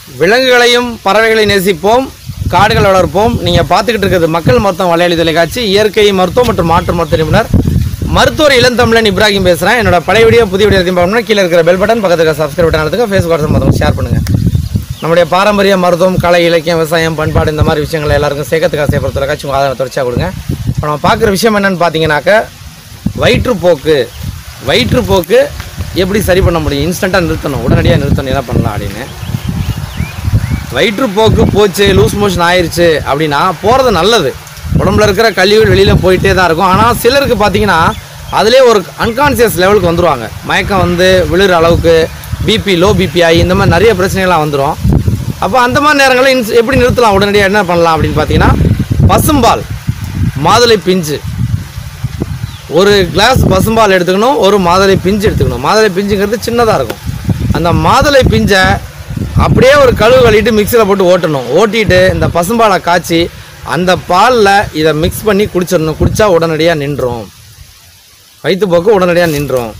விலங்குகளையும் பறவைகளை நேசிப்போம் காடுகள் வளர்ப்போம் நீங்கள் பார்த்துக்கிட்டு இருக்கிறது மக்கள் மருத்துவம் வலையொலி தொலைக்காட்சி இயற்கை மருத்துவம் மற்றும் மாற்று மருத்துவ நிபுணர் மருத்துவர் இளந்தமிழன் இப்ராஹிம் பேசுகிறேன் என்னோட பழைய வீடியோ புதிய வீடியோ இருக்கும் பார்க்கணும்னா கீழே இருக்கிற பெல் பட்டன் பக்கத்துக்கு சப்ஸ்கிரைப் பட்டன் எடுத்துக்க ஃபேஸ்புக் வாட்ஸ்அப் மற்றவங்க ஷேர் பண்ணுங்கள் நம்முடைய பாரம்பரிய மருத்துவம் கலை இலக்கியம் விவசாயம் பண்பாடு இந்த மாதிரி விஷயங்களை எல்லாருக்கும் சேர்க்கறதுக்கு ஆசைப்படுற தொலைக்காட்சி உங்கள் ஆதரவை தொடர்ச்சியாக கொடுங்க இப்போ நம்ம பார்க்குற விஷயம் என்னன்னு பார்த்தீங்கன்னாக்க வயிற்றுப்போக்கு வயிற்றுப்போக்கு எப்படி சரி பண்ண முடியும் இன்ஸ்டண்ட்டாக நிறுத்தணும் உடனடியாக நிறுத்தணும் என்ன பண்ணலாம் அப்படின்னு வயிற்றுப்போக்கு போச்சு லூஸ் மோஷன் ஆயிருச்சு அப்படின்னா போகிறது நல்லது உடம்புல இருக்கிற கழிவுகள் வெளியில் போயிட்டே தான் இருக்கும் ஆனால் சிலருக்கு பார்த்தீங்கன்னா அதிலே ஒரு அன்கான்சியஸ் லெவலுக்கு வந்துருவாங்க மயக்கம் வந்து விழுற அளவுக்கு பிபி லோ பிபி ஆகி இந்த மாதிரி நிறைய பிரச்சனைகள்லாம் வந்துடும் அப்போ அந்த மாதிரி நேரங்களில் இன்ஸ் எப்படி நிறுத்தலாம் உடனடியாக என்ன பண்ணலாம் அப்படின்னு பார்த்தீங்கன்னா பசும்பால் மாதுளை பிஞ்சு ஒரு கிளாஸ் பசும்பால் எடுத்துக்கணும் ஒரு மாதுளை பிஞ்சு எடுத்துக்கணும் மாதுளை பிஞ்சுங்கிறது சின்னதாக இருக்கும் அந்த மாதுளை பிஞ்சை அப்படியே ஒரு கழுவு கழுவிட்டு மிக்சியில் போட்டு ஓட்டணும் ஓட்டிட்டு இந்த பசும்பாலை காய்ச்சி அந்த பாலில் இதை மிக்ஸ் பண்ணி குடிச்சிடணும் குடித்தா உடனடியாக நின்றும் வயிற்றுப்போக்கு உடனடியாக நின்றும்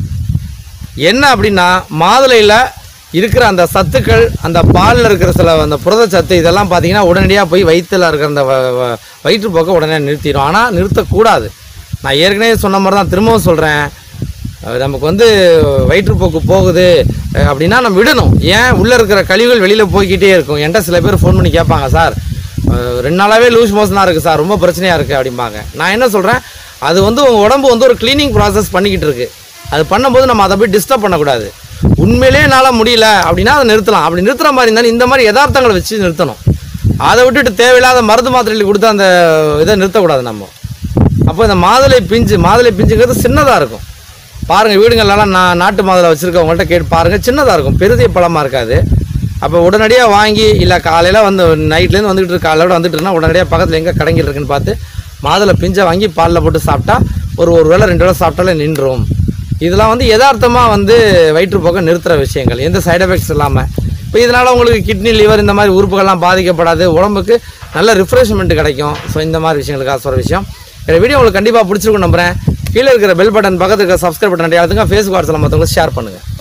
என்ன அப்படின்னா மாதுளையில் இருக்கிற அந்த சத்துக்கள் அந்த பாலில் இருக்கிற சில அந்த புரதச்சத்து இதெல்லாம் பார்த்தீங்கன்னா உடனடியாக போய் வயிற்றில் இருக்கிற அந்த வ- வ- வயிற்றுப்போக்கை உடனே நிறுத்திடும் ஆனால் நிறுத்தக்கூடாது நான் ஏற்கனவே சொன்ன மாதிரி தான் திரும்பவும் சொல்கிறேன் நமக்கு வந்து வயிற்றுப்போக்கு போகுது அஹ் அப்படின்னா நம்ம விடணும் ஏன் உள்ளே இருக்கிற கழிவுகள் வெளியில் போய்க்கிட்டே இருக்கும் என்கிட்ட சில பேர் ஃபோன் பண்ணி கேட்பாங்க சார் அஹ் ரெண்டு நாளாகவே லூஸ் மோஷனாக இருக்குது சார் ரொம்ப பிரச்சனையாக இருக்குது அப்படிம்பாங்க நான் என்ன சொல்கிறேன் அது வந்து உங்கள் உடம்பு வந்து ஒரு க்ளீனிங் ப்ராசஸ் பண்ணிக்கிட்டு இருக்கு அது பண்ணும்போது நம்ம அதை போய் டிஸ்டர்ப் பண்ணக்கூடாது உண்மையிலேயே என்னால் முடியல அப்படின்னா அதை நிறுத்தலாம் அப்படி நிறுத்துற மாதிரி இருந்தாலும் இந்த மாதிரி யதார்த்தங்களை வச்சு நிறுத்தணும் அதை விட்டுட்டு தேவையில்லாத மருந்து மாத்திரைகள் கொடுத்து அந்த இதை நிறுத்தக்கூடாது நம்ம அப்போ இந்த மாதுளை பிஞ்சு மாதுளை பிஞ்சுங்கிறது சின்னதாக இருக்கும் பாருங்கள் வீடுங்கள்லாம் நான் நாட்டு மாதுளை வச்சுருக்கவங்கள்ட்ட கேட்டு பாருங்கள் சின்னதாக இருக்கும் பெரிய பழமாக இருக்காது அப்போ உடனடியாக வாங்கி இல்லை காலையில் வந்து நைட்லேருந்து வந்துகிட்டு இருக்கு காலையோட வந்துட்டு இருக்குன்னா உடனடியாக பக்கத்தில் எங்கே கடைங்கள் இருக்குன்னு பார்த்து மாதுளை பிஞ்சை வாங்கி பாலில் போட்டு சாப்பிட்டா ஒரு ஒரு வேளை ரெண்டு வேளை சாப்பிட்டாலே நின்றும் இதெல்லாம் வந்து யதார்த்தமாக வந்து வயிற்றுப்போக்கை நிறுத்துகிற விஷயங்கள் எந்த சைடு எஃபெக்ட்ஸ் இல்லாமல் இப்போ இதனால் உங்களுக்கு கிட்னி லிவர் இந்த மாதிரி உறுப்புகள்லாம் பாதிக்கப்படாது உடம்புக்கு நல்ல ரிஃப்ரெஷ்மெண்ட் கிடைக்கும் ஸோ இந்த மாதிரி விஷயங்களுக்காக சொல்கிற விஷயம் இந்த வீடியோ உங்களுக்கு கண்டிப்பாக பிடிச்சிருக்கும் நம்புறேன் கீழே இருக்கிற பெல் பட்டன் பக்கத்துக்கு இருக்கிற சப்ஸ்கிரைப் பட்டன் நிறையா ஃபேஸ்புக் வாட்ஸ்அப்பில் மற்றவங்களுக்கு ஷேர் பண்ணுங்கள்